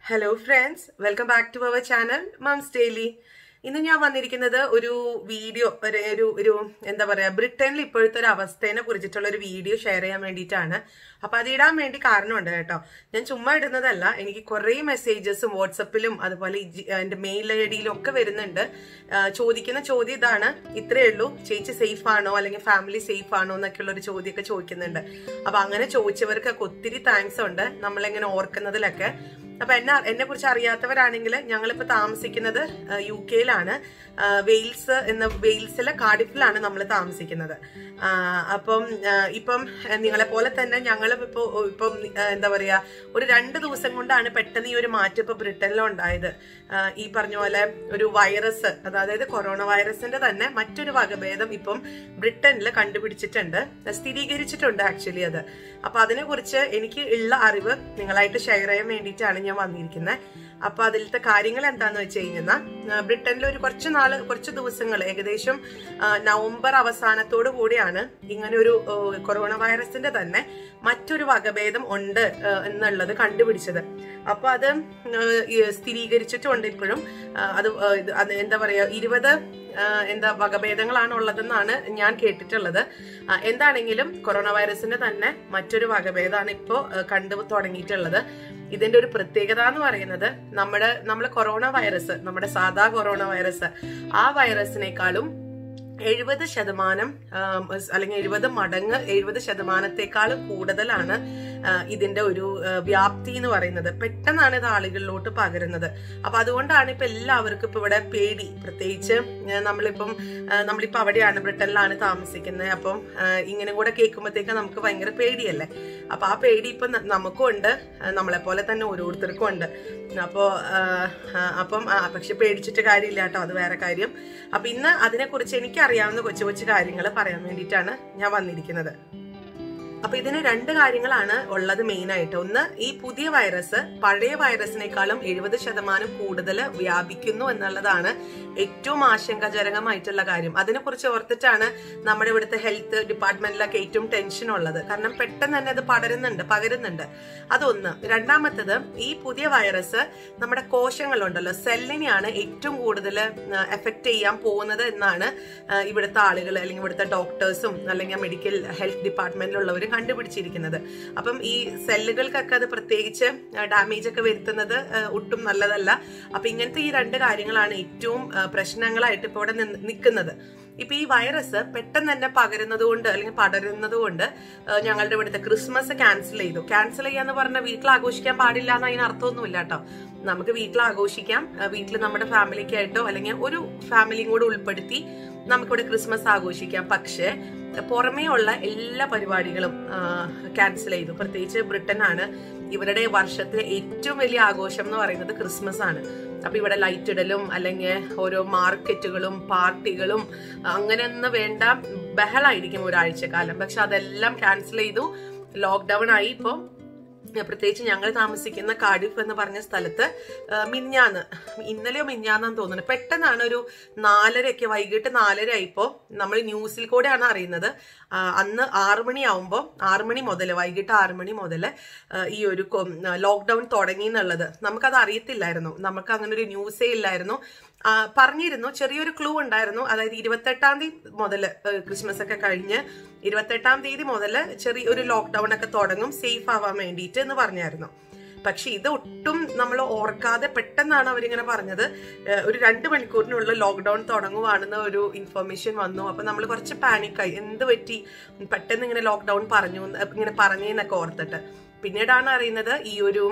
hello friends welcome back to our channel mums daily ഇന്ന് ഞാൻ വന്നിരിക്കുന്നത് ഒരു വീഡിയോ ഒരു ഒരു ഒരു എന്താ പറയാ ബ്രിട്ടനിൽ ഇപ്പോഴത്തെ ഒരു അവസ്ഥയെ കുറിച്ചിട്ടുള്ള ഒരു വീഡിയോ ഷെയർ ചെയ്യാൻ വേണ്ടിയിട്ടാണ് അപ്പൊ അത് ഇടാൻ വേണ്ടി കാരണമുണ്ട് കേട്ടോ ഞാൻ ചുമ്മാ ഇടുന്നതല്ല എനിക്ക് കുറേ മെസ്സേജസും വാട്സപ്പിലും അതുപോലെ ഈ- എന്റെ മെയിൽ ഐ ഡിയിലും ഒക്കെ വരുന്നുണ്ട് ആ, ചോദിക്കുന്ന ചോദ്യം ഇതാണ് ഇത്രയേ ഉള്ളൂ ചേച്ചി സേഫ് ആണോ അല്ലെങ്കിൽ ഫാമിലി സേഫ് ആണോ എന്നൊക്കെയുള്ള ഒരു ചോദ്യമൊക്കെ ചോദിക്കുന്നുണ്ട് അപ്പൊ അങ്ങനെ ചോദിച്ചവർക്കൊക്കെ ഒത്തിരി താങ്ക്സ് ഉണ്ട് നമ്മളെങ്ങനെ ഓർക്കുന്നതിലൊക്കെ അപ്പൊ എന്നെ എന്നെ കുറിച്ച് അറിയാത്തവരാണെങ്കിൽ ഞങ്ങളിപ്പോ താമസിക്കുന്നത് ആ, യു കെയിലാണ് ആ, വെയിൽസ് എന്ന വെയിൽസിലെ കാർഡിഫിലാണ് നമ്മൾ താമസിക്കുന്നത് ആ, അപ്പം ആ, ഇപ്പം ആ, നിങ്ങളെ പോലെ തന്നെ ഞങ്ങളും ഇപ്പോ ഇപ്പം ആ, എന്താ പറയാ ഒരു രണ്ട് ദിവസം കൊണ്ടാണ് പെട്ടെന്ന് ഈ ഒരു മാറ്റം ഇപ്പൊ ബ്രിട്ടനിലും ഉണ്ടായത് ആ, ഈ പറഞ്ഞ പോലെ ഒരു വൈറസ് അതായത് കൊറോണ വൈറസിന്റെ തന്നെ മറ്റൊരു വകഭേദം ഇപ്പം ബ്രിട്ടനിൽ കണ്ടുപിടിച്ചിട്ടുണ്ട് സ്ഥിരീകരിച്ചിട്ടുണ്ട് ആക്ച്വലി അത് അപ്പൊ അതിനെ കുറിച്ച് എനിക്ക് ഉള്ള അറിവ് നിങ്ങളായിട്ട് ഷെയർ ചെയ്യാൻ വേണ്ടിയിട്ടാണ് ഞാൻ വന്നിരിക്കുന്നത് അപ്പൊ അതിലത്തെ കാര്യങ്ങൾ എന്താന്ന് വെച്ച് കഴിഞ്ഞാൽ ബ്രിട്ടനിൽ ഒരു കുറച്ച് നാള് കുറച്ച് ദിവസങ്ങൾ ഏകദേശം ആ, നവംബർ അവസാനത്തോടു കൂടിയാണ് ഇങ്ങനെ ഒരു ആ, കൊറോണ വൈറസിന്റെ തന്നെ മറ്റൊരു വകഭേദം ഉണ്ട് ആ, എന്നുള്ളത് കണ്ടുപിടിച്ചത് അപ്പൊ അത് ആ, ഈ സ്ഥിരീകരിച്ചിട്ടുണ്ട് ഇപ്പോഴും ആ, അത് ആ, ഇത് അത് എന്താ പറയാ ഇരുപത് ആ, എന്താ വകഭേദങ്ങളാണ് ഉള്ളതെന്നാണ് ഞാൻ കേട്ടിട്ടുള്ളത് ആ, എന്താണെങ്കിലും കൊറോണ വൈറസിന്റെ തന്നെ മറ്റൊരു വകഭേദമാണ് ഇപ്പോ ആ, കണ്ടു തുടങ്ങിയിട്ടുള്ളത് ഇതിന്റെ ഒരു പ്രത്യേകത എന്ന് പറയുന്നത് നമ്മുടെ നമ്മളെ കൊറോണ വൈറസ് നമ്മുടെ സാധാ കൊറോണ വൈറസ് ആ വൈറസിനേക്കാളും എഴുപത് ശതമാനം ആം, അല്ലെങ്കിൽ എഴുപത് മടങ്ങ് എഴുപത് ശതമാനത്തെക്കാളും കൂടുതലാണ് ആ, ഇതിന്റെ ഒരു ആ, വ്യാപ്തി എന്ന് പറയുന്നത് പെട്ടെന്നാണ് ഇത് ആളുകളിലോട്ട് പകരുന്നത് അപ്പൊ അതുകൊണ്ടാണ് ഇപ്പൊ എല്ലാവർക്കും ഇപ്പൊ ഇവിടെ പേടി പ്രത്യേകിച്ച് ആ, നമ്മളിപ്പം ആ, നമ്മളിപ്പോ അവിടെയാണ് ബ്രിട്ടനിലാണ് താമസിക്കുന്നത് അപ്പം ആ, ഇങ്ങനെ കൂടെ കേൾക്കുമ്പോഴത്തേക്ക് നമുക്ക് ഭയങ്കര പേടിയല്ലേ അപ്പൊ ആ പേടി ഇപ്പൊ ന- നമുക്കും ഉണ്ട് ആ, നമ്മളെ പോലെ തന്നെ ഓരോരുത്തർക്കും ഉണ്ട് അപ്പോ ആ, ആ, അപ്പം ആ, പക്ഷെ പേടിച്ചിട്ട് കാര്യമില്ല കേട്ടോ അത് വേറെ കാര്യം അപ്പൊ ഇന്ന് അതിനെക്കുറിച്ച് എനിക്കറിയാവുന്ന കൊച്ചു കൊച്ചു കാര്യങ്ങൾ പറയാൻ വേണ്ടിയിട്ടാണ് ഞാൻ വന്നിരിക്കുന്നത് അപ്പൊ ഇതിന് രണ്ട് കാര്യങ്ങളാണ് ഉള്ളത് മെയിൻ ആയിട്ട് ഒന്ന് ഈ പുതിയ വൈറസ് പഴയ വൈറസിനേക്കാളും എഴുപത് ശതമാനം കൂടുതൽ വ്യാപിക്കുന്നു എന്നുള്ളതാണ് ഏറ്റവും ആശങ്കാജനകമായിട്ടുള്ള കാര്യം അതിനെക്കുറിച്ച് ഓർത്തിട്ടാണ് നമ്മുടെ ഇവിടുത്തെ ഹെൽത്ത് ഡിപ്പാർട്ട്മെന്റിലൊക്കെ ഏറ്റവും ടെൻഷൻ ഉള്ളത് കാരണം പെട്ടെന്ന് തന്നെ അത് പടരുന്നുണ്ട് പകരുന്നുണ്ട് അതൊന്ന് രണ്ടാമത്തത് ഈ പുതിയ വൈറസ് നമ്മുടെ കോശങ്ങളുണ്ടല്ലോ സെല്ലിനെയാണ് ഏറ്റവും കൂടുതൽ എഫക്ട് ചെയ്യാൻ പോകുന്നത് എന്നാണ് ആ, ഇവിടുത്തെ ആളുകൾ അല്ലെങ്കിൽ ഇവിടുത്തെ ഡോക്ടേഴ്സും അല്ലെങ്കിൽ മെഡിക്കൽ ഹെൽത്ത് ഡിപ്പാർട്ട്മെന്റിലുള്ളവരും കണ്ടുപിടിച്ചിരിക്കുന്നത് അപ്പം ഈ സെല്ലുകൾക്കൊക്കെ അത് പ്രത്യേകിച്ച് ഡാമേജ് ഒക്കെ വരുത്തുന്നത് ആ, ഒട്ടും നല്ലതല്ല അപ്പൊ ഇങ്ങനത്തെ ഈ രണ്ട് കാര്യങ്ങളാണ് ഏറ്റവും ആ, പ്രശ്നങ്ങളായിട്ട് ഇപ്പോൾ ഇവിടെ നിൽക്കുന്നത് ഇപ്പൊ ഈ വൈറസ് പെട്ടെന്ന് തന്നെ പകരുന്നത് കൊണ്ട് അല്ലെങ്കിൽ പടരുന്നത് കൊണ്ട് ആ, ഞങ്ങളുടെ ഇവിടുത്തെ ക്രിസ്മസ് ക്യാൻസൽ ചെയ്തു ക്യാൻസൽ ചെയ്യാന്ന് പറഞ്ഞാൽ വീട്ടിൽ ആഘോഷിക്കാൻ പാടില്ല എന്ന് അതിന് അർത്ഥമൊന്നുമില്ല കേട്ടോ നമുക്ക് വീട്ടിൽ ആഘോഷിക്കാം വീട്ടിൽ നമ്മുടെ ഫാമിലിക്കായിട്ടോ അല്ലെങ്കിൽ ഒരു ഫാമിലിയും കൂടെ ഉൾപ്പെടുത്തി നമുക്കിവിടെ ക്രിസ്മസ് ആഘോഷിക്കാം പക്ഷേ പുറമേ ഉള്ള എല്ലാ പരിപാടികളും ക്യാൻസൽ ചെയ്തു പ്രത്യേകിച്ച് ബ്രിട്ടനാണ് ഇവരുടെ വർഷത്തിലെ ഏറ്റവും വലിയ ആഘോഷം എന്ന് പറയുന്നത് ക്രിസ്മസ് ആണ് അപ്പൊ ഇവിടെ ലൈറ്റ് ഇടലും അല്ലെങ്കിൽ ഓരോ മാർക്കറ്റുകളും പാർട്ടികളും അങ്ങനെയൊന്നും വേണ്ട ബഹളായിരിക്കും ഒരാഴ്ചക്കാലം പക്ഷെ അതെല്ലാം ക്യാൻസൽ ചെയ്തു ലോക്ക്ഡൌൺ ആയി ഇപ്പോൾ പ്രത്യേകിച്ച് ഞങ്ങൾ താമസിക്കുന്ന കാഡിഫ് എന്ന് പറഞ്ഞ സ്ഥലത്ത് ആ, മിഞ്ഞാന്ന് ഇന്നലെയോ മിഞ്ഞാന്നാന്ന് തോന്നുന്നു പെട്ടെന്നാണ് ഒരു നാലരയൊക്കെ വൈകിട്ട് നാലര ആയിപ്പോ നമ്മൾ ന്യൂസിൽ കൂടെയാണ് അറിയുന്നത് ആ, അന്ന് ആറു മണിയാവുമ്പോൾ ആറു മണി മുതൽ വൈകിട്ട് ആറു മണി മുതൽ ഈ ഒരു ലോക്ക്ഡൌൺ തുടങ്ങി എന്നുള്ളത് നമുക്കത് അറിയത്തില്ലായിരുന്നു നമുക്ക് അങ്ങനെ ഒരു ന്യൂസേ ഇല്ലായിരുന്നു ആ, പറഞ്ഞിരുന്നു ചെറിയൊരു ക്ലൂ ഉണ്ടായിരുന്നു അതായത് ഇരുപത്തെട്ടാം തീയതി മുതൽ ക്രിസ്മസ് ഒക്കെ കഴിഞ്ഞ് ഇരുപത്തെട്ടാം തീയതി മുതൽ ചെറിയ ഒരു ലോക്ക്ഡൌൺ ഒക്കെ തുടങ്ങും സേഫ് ആവാൻ വേണ്ടിയിട്ട് എന്ന് പറഞ്ഞായിരുന്നു പക്ഷെ ഇത് ഒട്ടും നമ്മൾ ഓർക്കാതെ പെട്ടെന്നാണ് അവരിങ്ങനെ പറഞ്ഞത് ഏഹ് ഒരു രണ്ട് മണിക്കൂറിനുള്ളിൽ ലോക്ക്ഡൌൺ തുടങ്ങുവാണെന്ന് ഒരു ഇൻഫർമേഷൻ വന്നു അപ്പൊ നമ്മൾ കുറച്ച് പാനിക്കായി എന്ത് പറ്റി പെട്ടെന്ന് ഇങ്ങനെ ലോക്ക്ഡൌൺ പറഞ്ഞു എന്ന് ഇങ്ങനെ പറഞ്ഞേന്നൊക്കെ ഓർത്തിട്ട് പിന്നീടാണ് അറിയുന്നത് ഈ ഒരു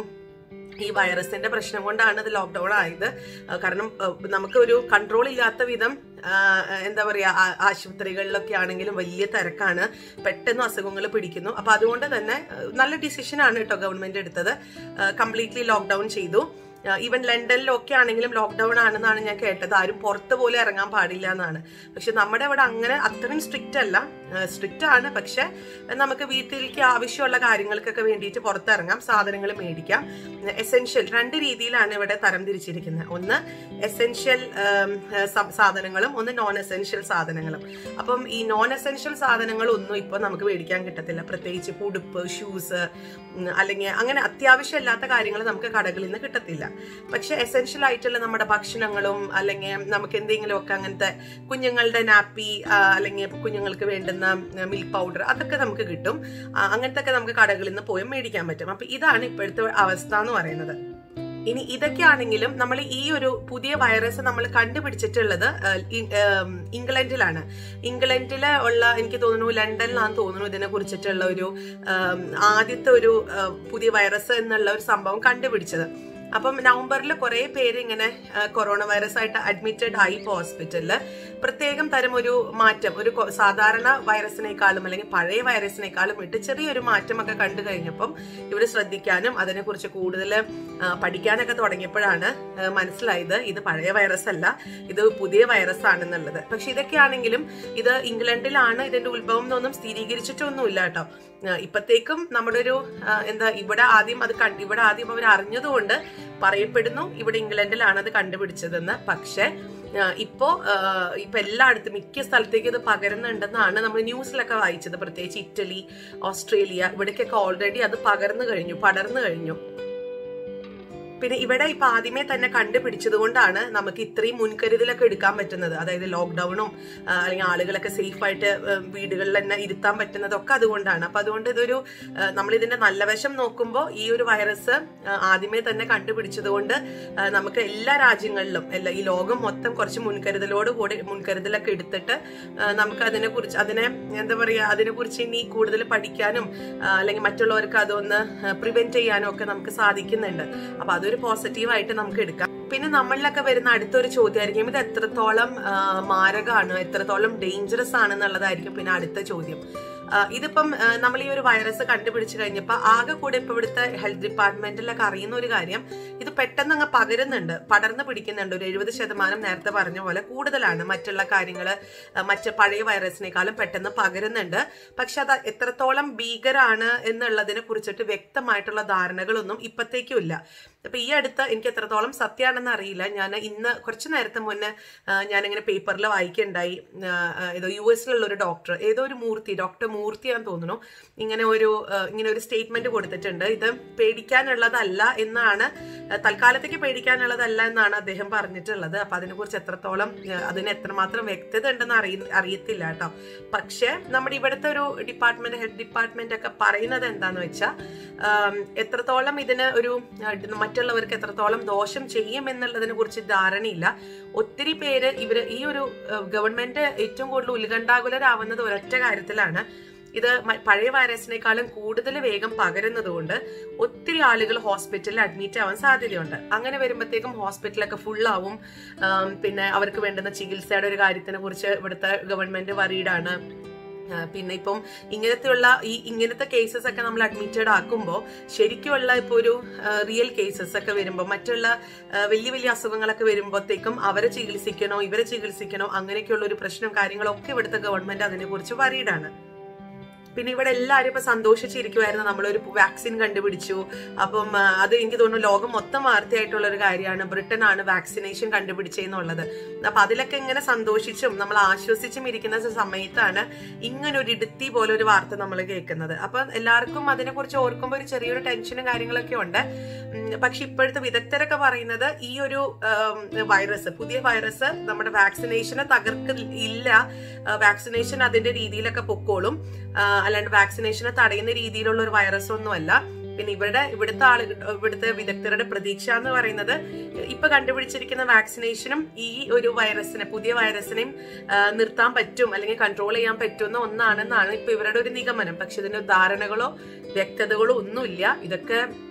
ഈ വൈറസിന്റെ പ്രശ്നം കൊണ്ടാണ് ഇത് ലോക്ക്ഡൌൺ ആയത് ആ, കാരണം ആ, നമുക്ക് ഒരു കൺട്രോൾ ഇല്ലാത്ത വിധം ആ, എന്താ പറയാ ആ- ആശുപത്രികളിലൊക്കെ ആണെങ്കിലും വലിയ തിരക്കാണ് പെട്ടെന്ന് അസുഖങ്ങൾ പിടിക്കുന്നു അപ്പൊ അതുകൊണ്ട് തന്നെ ആ, നല്ല ഡിസിഷൻ ആണ് കേട്ടോ ഗവൺമെന്റ് എടുത്തത് കംപ്ലീറ്റ്ലി ലോക്ക്ഡൌൺ ചെയ്തു ഈവൻ ലണ്ടനിലൊക്കെ ആണെങ്കിലും ലോക്ക്ഡൌൺ ആണെന്നാണ് ഞാൻ കേട്ടത് ആരും പുറത്ത് പോലും ഇറങ്ങാൻ പാടില്ല എന്നാണ് പക്ഷെ നമ്മുടെ ഇവിടെ അങ്ങനെ അത്രയും സ്ട്രിക്റ്റ് അല്ല സ്ട്രിക്റ്റ് ആണ് പക്ഷെ നമുക്ക് വീട്ടിലേക്ക് ആവശ്യമുള്ള കാര്യങ്ങൾക്കൊക്കെ വേണ്ടിയിട്ട് പുറത്തിറങ്ങാം സാധനങ്ങൾ മേടിക്കാം എസെൻഷ്യൽ രണ്ട് രീതിയിലാണ് ഇവിടെ തരം തിരിച്ചിരിക്കുന്നത് ഒന്ന് എസെൻഷ്യൽ സാധനങ്ങളും ഒന്ന് നോൺ എസെൻഷ്യൽ സാധനങ്ങളും അപ്പം ഈ നോൺ എസെൻഷ്യൽ സാധനങ്ങളൊന്നും ഇപ്പൊ നമുക്ക് മേടിക്കാൻ കിട്ടത്തില്ല പ്രത്യേകിച്ച് ഉടുപ്പ് ഷൂസ് അല്ലെങ്കിൽ അങ്ങനെ അത്യാവശ്യമില്ലാത്ത കാര്യങ്ങൾ നമുക്ക് കടകളിൽ നിന്ന് കിട്ടത്തില്ല പക്ഷെ എസെൻഷ്യൽ ആയിട്ടുള്ള നമ്മുടെ ഭക്ഷണങ്ങളും അല്ലെങ്കിൽ നമുക്ക് എന്തെങ്കിലുമൊക്കെ അങ്ങനത്തെ കുഞ്ഞുങ്ങളുടെ നാപ്പി അല്ലെങ്കിൽ കുഞ്ഞുങ്ങൾക്ക് വേണ്ടുന്ന മിൽക്ക് പൗഡർ അതൊക്കെ നമുക്ക് കിട്ടും അങ്ങനത്തെ ഒക്കെ നമുക്ക് കടകളിൽ നിന്ന് പോയി മേടിക്കാൻ പറ്റും അപ്പൊ ഇതാണ് ഇപ്പോഴത്തെ അവസ്ഥ എന്ന് പറയുന്നത് ഇനി ഇതൊക്കെയാണെങ്കിലും നമ്മൾ ഈ ഒരു പുതിയ വൈറസ് നമ്മൾ കണ്ടുപിടിച്ചിട്ടുള്ളത് ഇംഗ്ലണ്ടിലാണ് ഇംഗ്ലണ്ടിലെ ഉള്ള എനിക്ക് തോന്നുന്നു ലണ്ടനിലാന്ന് തോന്നുന്നു ഇതിനെ കുറിച്ചിട്ടുള്ള ഒരു ആദ്യത്തെ ഒരു പുതിയ വൈറസ് എന്നുള്ള ഒരു സംഭവം കണ്ടുപിടിച്ചത് അപ്പം നവംബറിൽ കുറെ പേര് ഇങ്ങനെ കൊറോണ വൈറസ് ആയിട്ട് അഡ്മിറ്റഡ് ആയി ഇപ്പോൾ ഹോസ്പിറ്റലിൽ പ്രത്യേകം തരം ഒരു മാറ്റം ഒരു സാധാരണ വൈറസിനേക്കാളും അല്ലെങ്കിൽ പഴയ വൈറസിനേക്കാളും വിട്ട് ചെറിയൊരു മാറ്റമൊക്കെ കണ്ടു കഴിഞ്ഞപ്പം ഇവർ ശ്രദ്ധിക്കാനും അതിനെക്കുറിച്ച് കൂടുതൽ പഠിക്കാനൊക്കെ തുടങ്ങിയപ്പോഴാണ് മനസ്സിലായത് ഇത് പഴയ വൈറസ് അല്ല ഇത് പുതിയ വൈറസ് ആണെന്നുള്ളത് പക്ഷെ ഇതൊക്കെയാണെങ്കിലും ഇത് ഇംഗ്ലണ്ടിലാണ് ഇതിന്റെ ഉത്ഭവം എന്നൊന്നും സ്ഥിരീകരിച്ചിട്ടൊന്നുമില്ല കേട്ടോ ഇപ്പത്തേക്കും നമ്മുടെ ഒരു എന്താ ഇവിടെ ആദ്യം അത് ഇവിടെ ആദ്യം അവർ അറിഞ്ഞതുകൊണ്ട് പറയപ്പെടുന്നു ഇവിടെ ഇംഗ്ലണ്ടിലാണ് അത് കണ്ടുപിടിച്ചതെന്ന് പക്ഷെ ഇപ്പോ ഇപ്പൊ എല്ലായിടത്തും മിക്ക സ്ഥലത്തേക്ക് ഇത് പകരുന്നുണ്ടെന്നാണ് നമ്മൾ ന്യൂസിലൊക്കെ വായിച്ചത് പ്രത്യേകിച്ച് ഇറ്റലി ഓസ്ട്രേലിയ ഇവിടേക്കൊക്കെ ഓൾറെഡി അത് പകർന്നു കഴിഞ്ഞു പടർന്നു കഴിഞ്ഞു പിന്നെ ഇവിടെ ഇപ്പൊ ആദ്യമേ തന്നെ കണ്ടുപിടിച്ചത് കൊണ്ടാണ് നമുക്ക് ഇത്രയും മുൻകരുതലൊക്കെ എടുക്കാൻ പറ്റുന്നത് അതായത് ലോക്ക്ഡൌണും അല്ലെങ്കിൽ ആളുകളൊക്കെ സേഫ് ആയിട്ട് വീടുകളിൽ തന്നെ ഇരുത്താൻ പറ്റുന്നതൊക്കെ അതുകൊണ്ടാണ് അപ്പൊ അതുകൊണ്ട് ഇതൊരു നമ്മൾ ഇതിന്റെ നല്ല വശം നോക്കുമ്പോൾ ഈ ഒരു വൈറസ് ആദ്യമേ തന്നെ കണ്ടുപിടിച്ചത് കൊണ്ട് നമുക്ക് എല്ലാ രാജ്യങ്ങളിലും എല്ലാ ഈ ലോകം മൊത്തം കുറച്ച് മുൻകരുതലോട് കൂടി മുൻകരുതലൊക്കെ എടുത്തിട്ട് നമുക്ക് അതിനെ കുറിച്ച് അതിനെ എന്താ പറയാ അതിനെ കുറിച്ച് ഇനി കൂടുതൽ പഠിക്കാനും അല്ലെങ്കിൽ മറ്റുള്ളവർക്ക് അതൊന്ന് പ്രിവെന്റ് ചെയ്യാനും ഒക്കെ നമുക്ക് സാധിക്കുന്നുണ്ട് അപ്പൊ അതൊരു അതൊരു പോസിറ്റീവായിട്ട് നമുക്ക് എടുക്കാം പിന്നെ നമ്മളിലൊക്കെ വരുന്ന അടുത്തൊരു ചോദ്യമായിരിക്കും ഇത് എത്രത്തോളം മാരകമാണ് എത്രത്തോളം ഡേഞ്ചറസ് ആണെന്നുള്ളതായിരിക്കും പിന്നെ അടുത്ത ചോദ്യം ഇതിപ്പം നമ്മൾ ഈ ഒരു വൈറസ് കണ്ടുപിടിച്ചു കഴിഞ്ഞപ്പോൾ ആകെ കൂടെ ഇപ്പൊ ഇവിടുത്തെ ഹെൽത്ത് ഡിപ്പാർട്ട്മെന്റിലൊക്കെ അറിയുന്ന ഒരു കാര്യം ഇത് പെട്ടെന്ന് അങ്ങ് പകരുന്നുണ്ട് പടർന്ന് പിടിക്കുന്നുണ്ട് ഒരു എഴുപത് ശതമാനം നേരത്തെ പറഞ്ഞ പോലെ കൂടുതലാണ് മറ്റുള്ള കാര്യങ്ങൾ മറ്റ് പഴയ വൈറസിനേക്കാളും പെട്ടെന്ന് പകരുന്നുണ്ട് പക്ഷെ അത് എത്രത്തോളം ഭീകരാണ് എന്നുള്ളതിനെ കുറിച്ചിട്ട് വ്യക്തമായിട്ടുള്ള ധാരണകളൊന്നും ഇപ്പത്തേക്കും ഇല്ല അപ്പൊ ഈ അടുത്ത് എനിക്ക് എത്രത്തോളം സത്യമാണെന്ന് അറിയില്ല ഞാൻ ഇന്ന് കുറച്ച് നേരത്തെ മുന്നേ ഞാനിങ്ങനെ പേപ്പറിൽ വായിക്കുണ്ടായി ഏതോ യു എസിലുള്ള ഒരു ഡോക്ടർ ഏതോ ഒരു മൂർത്തി ഡോക്ടർ മൂർത്തിയാന്ന് തോന്നുന്നു ഇങ്ങനെ ഒരു ഇങ്ങനെ ഒരു സ്റ്റേറ്റ്മെന്റ് കൊടുത്തിട്ടുണ്ട് ഇത് പേടിക്കാനുള്ളതല്ല എന്നാണ് തൽക്കാലത്തേക്ക് പേടിക്കാനുള്ളതല്ല എന്നാണ് അദ്ദേഹം പറഞ്ഞിട്ടുള്ളത് അപ്പൊ അതിനെക്കുറിച്ച് എത്രത്തോളം അതിന് എത്രമാത്രം വ്യക്തത ഉണ്ടെന്ന് അറിയ അറിയത്തില്ല കേട്ടോ പക്ഷെ നമ്മുടെ ഇവിടുത്തെ ഒരു ഡിപ്പാർട്ട്മെന്റ് ഹെൽത്ത് ഡിപ്പാർട്ട്മെന്റ് ഒക്കെ പറയുന്നത് എന്താന്ന് വെച്ചാൽ എത്രത്തോളം ഇതിന് ഒരു മറ്റുള്ളവർക്ക് എത്രത്തോളം ദോഷം ചെയ്യും എന്നുള്ളതിനെ കുറിച്ച് ധാരണയില്ല ഒത്തിരി പേര് ഇവര് ഈ ഒരു ഗവൺമെന്റ് ഏറ്റവും കൂടുതൽ ഉത്കണ്ഠാകുലരാവുന്നത് ഒരൊറ്റ കാര്യത്തിലാണ് ഇത് പഴയ വൈറസിനേക്കാളും കൂടുതൽ വേഗം പകരുന്നതുകൊണ്ട് ഒത്തിരി ആളുകൾ ഹോസ്പിറ്റലിൽ അഡ്മിറ്റ് ആവാൻ സാധ്യതയുണ്ട് അങ്ങനെ വരുമ്പോഴത്തേക്കും ഹോസ്പിറ്റലൊക്കെ ഫുള്ളാവും പിന്നെ അവർക്ക് വേണ്ടുന്ന ചികിത്സയുടെ ഒരു കാര്യത്തിനെ കുറിച്ച് ഇവിടുത്തെ ഗവൺമെന്റ് വറീഡാണ് പിന്നെ ഇപ്പം ഇങ്ങനത്തെയുള്ള ഈ ഇങ്ങനത്തെ കേസസ് ഒക്കെ നമ്മൾ അഡ്മിറ്റഡ് ആക്കുമ്പോൾ ശരിക്കുമുള്ള ഇപ്പോൾ ഒരു റിയൽ കേസസ് ഒക്കെ വരുമ്പോൾ മറ്റുള്ള വലിയ വലിയ അസുഖങ്ങളൊക്കെ വരുമ്പോഴത്തേക്കും അവരെ ചികിത്സിക്കണോ ഇവരെ ചികിത്സിക്കണോ അങ്ങനെയൊക്കെയുള്ള ഒരു പ്രശ്നം കാര്യങ്ങളൊക്കെ ഇവിടുത്തെ ഗവൺമെന്റ് അതിനെക്കുറിച്ച് വറീഡാണ് പിന്നെ ഇവിടെ എല്ലാവരും ഇപ്പൊ സന്തോഷിച്ചിരിക്കുമായിരുന്നു നമ്മളൊരു വാക്സിൻ കണ്ടുപിടിച്ചു അപ്പം അത് എനിക്ക് തോന്നുന്നു ലോകം മൊത്തം വാർത്തയായിട്ടുള്ള ഒരു കാര്യമാണ് ബ്രിട്ടൻ ആണ് വാക്സിനേഷൻ കണ്ടുപിടിച്ചെന്നുള്ളത് അപ്പൊ അതിലൊക്കെ ഇങ്ങനെ സന്തോഷിച്ചും നമ്മൾ ആശ്വസിച്ചും ഇരിക്കുന്ന സമയത്താണ് ഇങ്ങനെ ഒരു ഇടുത്തി പോലെ ഒരു വാർത്ത നമ്മൾ കേൾക്കുന്നത് അപ്പൊ എല്ലാവർക്കും അതിനെക്കുറിച്ച് ഓർക്കുമ്പോൾ ഒരു ചെറിയൊരു ടെൻഷനും കാര്യങ്ങളൊക്കെ ഉണ്ട് പക്ഷെ ഇപ്പോഴത്തെ വിദഗ്ധരൊക്കെ പറയുന്നത് ഈ ഒരു വൈറസ് പുതിയ വൈറസ് നമ്മുടെ വാക്സിനേഷനെ തകർക്കില്ല വാക്സിനേഷൻ അതിന്റെ രീതിയിലൊക്കെ പൊക്കോളും അല്ലാണ്ട് വാക്സിനേഷനെ തടയുന്ന രീതിയിലുള്ള ഒരു വൈറസ് ഒന്നുമല്ല പിന്നെ ഇവരുടെ ഇവിടുത്തെ ആള് ഇവിടുത്തെ വിദഗ്ധരുടെ പ്രതീക്ഷ എന്ന് പറയുന്നത് ഇപ്പൊ കണ്ടുപിടിച്ചിരിക്കുന്ന വാക്സിനേഷനും ഈ ഒരു വൈറസിനെ പുതിയ വൈറസിനെയും നിർത്താൻ പറ്റും അല്ലെങ്കിൽ കൺട്രോൾ ചെയ്യാൻ പറ്റുന്ന ഒന്നാണെന്നാണ് ഇപ്പൊ ഇവരുടെ ഒരു നിഗമനം പക്ഷെ ഇതിന്റെ ധാരണകളോ വ്യക്തതകളോ ഒന്നുമില്ല ഇതൊക്കെ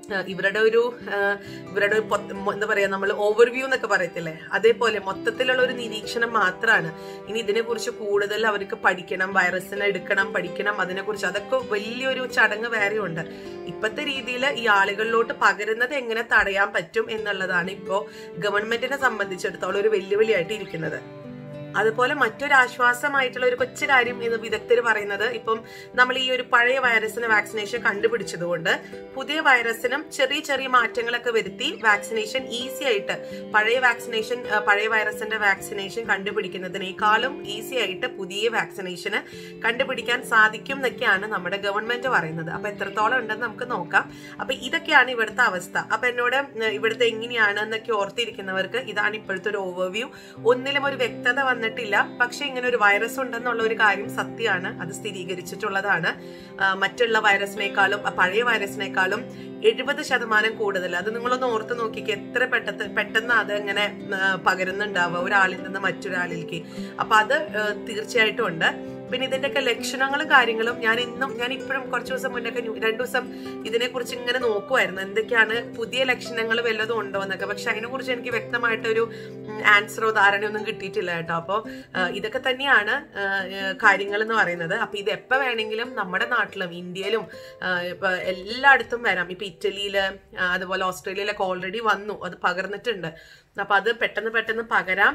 ആ, ഇവരുടെ ഒരു ആ, ഇവരുടെ ഒരു പൊത്ത- മൊ- എന്താ പറയാ നമ്മൾ ഓവർവ്യൂ എന്നൊക്കെ പറയത്തില്ലേ അതേപോലെ മൊത്തത്തിലുള്ള ഒരു നിരീക്ഷണം മാത്രമാണ് ഇനി ഇതിനെക്കുറിച്ച് കൂടുതൽ അവർക്ക് പഠിക്കണം വൈറസിനെ എടുക്കണം പഠിക്കണം അതിനെക്കുറിച്ച് അതൊക്കെ വലിയൊരു ചടങ്ങ് വേറെ ഉണ്ട് ഇപ്പോഴത്തെ രീതിയിൽ ഈ ആളുകളിലോട്ട് പകരുന്നത് എങ്ങനെ തടയാൻ പറ്റും എന്നുള്ളതാണ് ഇപ്പോൾ ഗവൺമെന്റിനെ സംബന്ധിച്ചിടത്തോളം ഒരു വെല്ലുവിളിയായിട്ട് ഇരിക്കുന്നത് അതുപോലെ മറ്റൊരു ആശ്വാസമായിട്ടുള്ള ഒരു കൊച്ചു കാര്യം എന്ന് വിദഗ്ധർ പറയുന്നത് ഇപ്പം നമ്മൾ ഈ ഒരു പഴയ വൈറസിന് വാക്സിനേഷൻ കണ്ടുപിടിച്ചതുകൊണ്ട് പുതിയ വൈറസിനും ചെറിയ ചെറിയ മാറ്റങ്ങളൊക്കെ വരുത്തി വാക്സിനേഷൻ ഈസി ആയിട്ട് പഴയ വാക്സിനേഷൻ ആ, പഴയ വൈറസിന്റെ വാക്സിനേഷൻ കണ്ടുപിടിക്കുന്നതിനേക്കാളും ഈസി ആയിട്ട് പുതിയ വാക്സിനേഷന് കണ്ടുപിടിക്കാൻ സാധിക്കും എന്നൊക്കെയാണ് നമ്മുടെ ഗവൺമെന്റ് പറയുന്നത് അപ്പൊ എത്രത്തോളം ഉണ്ടെന്ന് നമുക്ക് നോക്കാം അപ്പൊ ഇതൊക്കെയാണ് ഇവിടുത്തെ അവസ്ഥ അപ്പൊ എന്നോട് ഉം, ഇവിടുത്തെ എങ്ങനെയാണ് എന്നൊക്കെ ഓർത്തിരിക്കുന്നവർക്ക് ഇതാണ് ഇപ്പോഴത്തെ ഒരു ഓവർവ്യൂ ഒന്നിലും ഒരു വ്യക്തത വന്നിട്ടില്ല പക്ഷെ ഇങ്ങനെ ഒരു വൈറസ് ഉണ്ടെന്നുള്ള ഒരു കാര്യം സത്യമാണ് അത് സ്ഥിരീകരിച്ചിട്ടുള്ളതാണ് ആ, മറ്റുള്ള വൈറസിനേക്കാളും ആ, പഴയ വൈറസിനേക്കാളും എഴുപത് ശതമാനം കൂടുതൽ അത് നിങ്ങളൊന്ന് ഓർത്ത് നോക്കിക്ക് എത്ര പെട്ടെന്ന് പെട്ടെന്ന് അത് ഇങ്ങനെ ആ, പകരുന്നുണ്ടാവുക ഒരാളിൽ നിന്ന് മറ്റൊരാളിലേക്ക് അപ്പൊ അത് ആ, തീർച്ചയായിട്ടും ഉണ്ട് പിന്നെ ഇതിന്റെയൊക്കെ ലക്ഷണങ്ങളും കാര്യങ്ങളും ഞാൻ ഇന്നും ഞാൻ ഇപ്പോഴും കുറച്ച് ദിവസം മുന്നൊക്കെ ന്യൂ- രണ്ടു ദിവസം ഇതിനെ കുറിച്ച് ഇങ്ങനെ നോക്കുമായിരുന്നു എന്തൊക്കെയാണ് പുതിയ ലക്ഷണങ്ങൾ വല്ലതും ഉണ്ടോ എന്നൊക്കെ പക്ഷെ അതിനെ കുറിച്ച് എനിക്ക് വ്യക്തമായിട്ടൊരു ആൻസറോ ധാരണയൊന്നും കിട്ടിയിട്ടില്ല കേട്ടോ അപ്പോൾ ഇതൊക്കെ തന്നെയാണ് കാര്യങ്ങൾ എന്ന് പറയുന്നത് അപ്പൊ ഇത് എപ്പോ വേണമെങ്കിലും നമ്മുടെ നാട്ടിലും ഇന്ത്യയിലും ആ, ഇപ്പൊ എല്ലായിടത്തും വരാം ഇപ്പൊ ഇറ്റലിയില് ആ, അതുപോലെ ഓസ്ട്രേലിയയിലൊക്കെ ഓൾറെഡി വന്നു അത് പകർന്നിട്ടുണ്ട് അപ്പൊ അത് പെട്ടെന്ന് പെട്ടെന്ന് പകരാം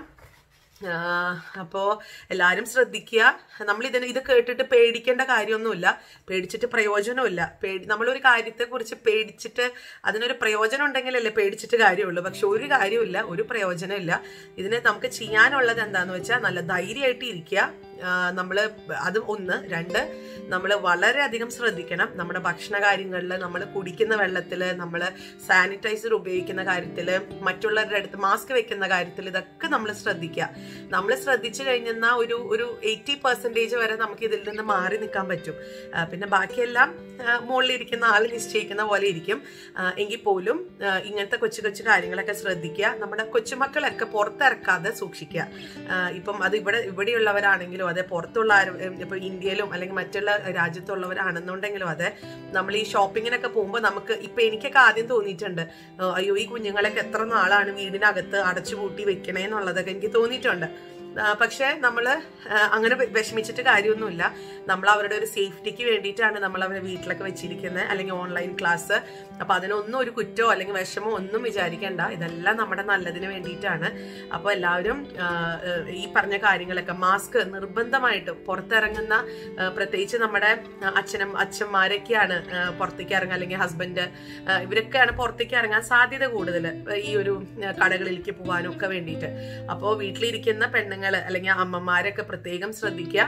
ആഹ് അപ്പോ എല്ലാരും ശ്രദ്ധിക്കുക നമ്മൾ ഇതിന് ഇത് കേട്ടിട്ട് പേടിക്കേണ്ട കാര്യമൊന്നുമില്ല പേടിച്ചിട്ട് പ്രയോജനമില്ല പേടി നമ്മളൊരു കാര്യത്തെ കുറിച്ച് പേടിച്ചിട്ട് അതിനൊരു പ്രയോജനം ഉണ്ടെങ്കിലല്ലേ പേടിച്ചിട്ട് കാര്യമുള്ളൂ പക്ഷെ ഒരു കാര്യമില്ല ഒരു പ്രയോജനമില്ല ഇതിന് നമുക്ക് ചെയ്യാനുള്ളത് എന്താന്ന് വെച്ചാൽ നല്ല ധൈര്യമായിട്ട് ഇരിക്കുക നമ്മൾ അത് ഒന്ന് രണ്ട് നമ്മൾ വളരെയധികം ശ്രദ്ധിക്കണം നമ്മുടെ ഭക്ഷണ കാര്യങ്ങളിൽ നമ്മൾ കുടിക്കുന്ന വെള്ളത്തിൽ നമ്മൾ സാനിറ്റൈസർ ഉപയോഗിക്കുന്ന കാര്യത്തിൽ മറ്റുള്ളവരുടെ അടുത്ത് മാസ്ക് വെക്കുന്ന കാര്യത്തിൽ ഇതൊക്കെ നമ്മൾ ശ്രദ്ധിക്കുക നമ്മൾ ശ്രദ്ധിച്ചു കഴിഞ്ഞാൽ ഒരു ഒരു എയ്റ്റി പെർസെൻറ്റേജ് വരെ നമുക്ക് ഇതിൽ നിന്ന് മാറി നിൽക്കാൻ പറ്റും ആ, പിന്നെ ബാക്കിയെല്ലാം ആ, മുകളിലിരിക്കുന്ന ആൾ നിശ്ചയിക്കുന്ന പോലെ ഇരിക്കും ആ, എങ്കിൽ പോലും ആ, ഇങ്ങനത്തെ കൊച്ചു കൊച്ചു കാര്യങ്ങളൊക്കെ ശ്രദ്ധിക്കുക നമ്മുടെ കൊച്ചുമക്കളൊക്കെ പുറത്തിറക്കാതെ സൂക്ഷിക്കുക ആ, ഇപ്പം അത് ഇവിടെ ഇവിടെയുള്ളവരാണെങ്കിലും അതെ പുറത്തുള്ള ആരും ഉം, ഇപ്പൊ ഇന്ത്യയിലും അല്ലെങ്കിൽ മറ്റുള്ള രാജ്യത്തുള്ളവരാണെന്നുണ്ടെങ്കിലും അതെ നമ്മൾ ഈ ഷോപ്പിങ്ങിനൊക്കെ പോകുമ്പോൾ നമുക്ക് ഇപ്പൊ എനിക്കൊക്കെ ആദ്യം തോന്നിയിട്ടുണ്ട് ആ, അയ്യോ ഈ കുഞ്ഞുങ്ങളൊക്കെ എത്ര നാളാണ് വീടിനകത്ത് അടച്ചുപൂട്ടി വെക്കണേ എന്നുള്ളതൊക്കെ എനിക്ക് തോന്നിയിട്ടുണ്ട് ആ, പക്ഷേ നമ്മൾ അങ്ങനെ വി- വിഷമിച്ചിട്ട് കാര്യമൊന്നുമില്ല നമ്മൾ അവരുടെ ഒരു സേഫ്റ്റിക്ക് വേണ്ടിയിട്ടാണ് നമ്മൾ അവരെ വീട്ടിലൊക്കെ വെച്ചിരിക്കുന്നത് അല്ലെങ്കിൽ ഓൺലൈൻ ക്ലാസ് അപ്പൊ അതിനൊന്നും ഒരു കുറ്റമോ അല്ലെങ്കിൽ വിഷമോ ഒന്നും വിചാരിക്കേണ്ട ഇതെല്ലാം നമ്മുടെ നല്ലതിന് വേണ്ടിയിട്ടാണ് അപ്പോൾ എല്ലാവരും ആ, ആ, ഈ പറഞ്ഞ കാര്യങ്ങളൊക്കെ മാസ്ക് നിർബന്ധമായിട്ടും പുറത്തിറങ്ങുന്ന ആ, പ്രത്യേകിച്ച് നമ്മുടെ ആ, അച്ഛനും അച്ഛന്മാരൊക്കെയാണ് ആ, പുറത്തേക്ക് ഇറങ്ങുക അല്ലെങ്കിൽ ഹസ്ബൻഡ് ഇവരൊക്കെയാണ് പുറത്തേക്ക് ഇറങ്ങാൻ സാധ്യത കൂടുതൽ ഈ ഒരു ആ, കടകളിലേക്ക് പോകാനും ഒക്കെ വേണ്ടിയിട്ട് അപ്പോൾ വീട്ടിലിരിക്കുന്ന പെണ്ണുങ്ങൾ അല്ലെങ്കിൽ അമ്മമാരൊക്കെ പ്രത്യേകം ശ്രദ്ധിക്കുക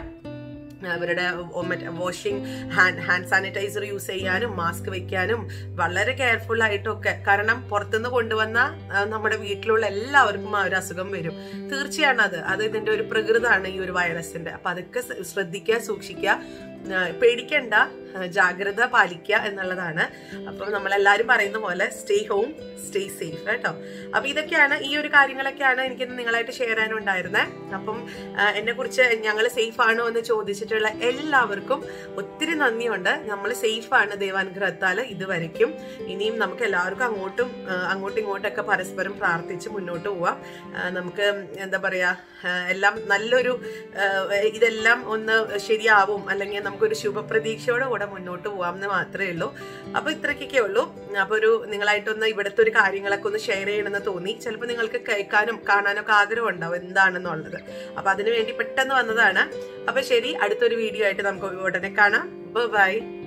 അവരുടെ മറ്റേ washing hand hand sanitiser use ചെയ്യാനും മാസ്ക് വെക്കാനും വളരെ കെയർഫുൾ ആയിട്ടൊക്കെ കാരണം പുറത്തുനിന്ന് കൊണ്ടുവന്ന ആ, നമ്മുടെ വീട്ടിലുള്ള എല്ലാവർക്കും ആ ഒരു അസുഖം വരും തീർച്ചയാണ് അത് അത് ഇതിന്റെ ഒരു പ്രകൃതമാണ് ഈ ഒരു വൈറസിന്റെ അപ്പൊ അതൊക്കെ സ- ശ്രദ്ധിക്കുക സൂക്ഷിക്കുക ആ, പേടിക്കണ്ട ആ, ജാഗ്രത പാലിക്കുക എന്നുള്ളതാണ് അപ്പം നമ്മളെല്ലാരും പറയുന്ന പോലെ സ്റ്റേ ഹോം സ്റ്റേ സേഫ് കേട്ടോ അപ്പൊ ഇതൊക്കെയാണ് ഈ ഒരു കാര്യങ്ങളൊക്കെയാണ് എനിക്ക് ഇന്ന് നിങ്ങളായിട്ട് ഷെയർ ചെയ്യാനുണ്ടായിരുന്നത് അപ്പം എന്നെ കുറിച്ച് ഞങ്ങൾ സേഫ് ആണോ എന്ന് ചോദിച്ചിട്ടുള്ള എല്ലാവർക്കും ഒത്തിരി നന്ദിയുണ്ട് നമ്മൾ സേഫ് ആണ് ദൈവാനുഗ്രഹത്താൽ ഇതുവരയ്ക്കും ഇനിയും നമുക്ക് എല്ലാവർക്കും അങ്ങോട്ടും ആ, അങ്ങോട്ടും ഇങ്ങോട്ടൊക്കെ പരസ്പരം പ്രാർത്ഥിച്ച് മുന്നോട്ട് പോവാം ആ, നമുക്ക് എന്താ പറയാ ആ, എല്ലാം നല്ലൊരു ആ, ഇതെല്ലാം ഒന്ന് ശരിയാവും അല്ലെങ്കിൽ നമുക്കൊരു ശുഭപ്രതീക്ഷയോടെ കൂടെ മുന്നോട്ട് പോവാം എന്ന് മാത്രമേ ഉള്ളൂ അപ്പൊ ഇത്രയ്ക്കൊക്കെ ഉള്ളൂ അപ്പൊ ഒരു നിങ്ങളായിട്ടൊന്ന് ഇവിടുത്തെ ഒരു കാര്യങ്ങളൊക്കെ ഒന്ന് ഷെയർ ചെയ്യണമെന്ന് തോന്നി ചിലപ്പോൾ നിങ്ങൾക്ക് കേൾക്കാനും കാണാനൊക്കെ ആഗ്രഹം ഉണ്ടാവും എന്താണെന്നുള്ളത് അപ്പൊ അതിനു വേണ്ടി പെട്ടെന്ന് വന്നതാണ് അപ്പൊ ശരി അടുത്തൊരു വീഡിയോ ആയിട്ട് നമുക്ക് ഉടനെ കാണാം ബൈ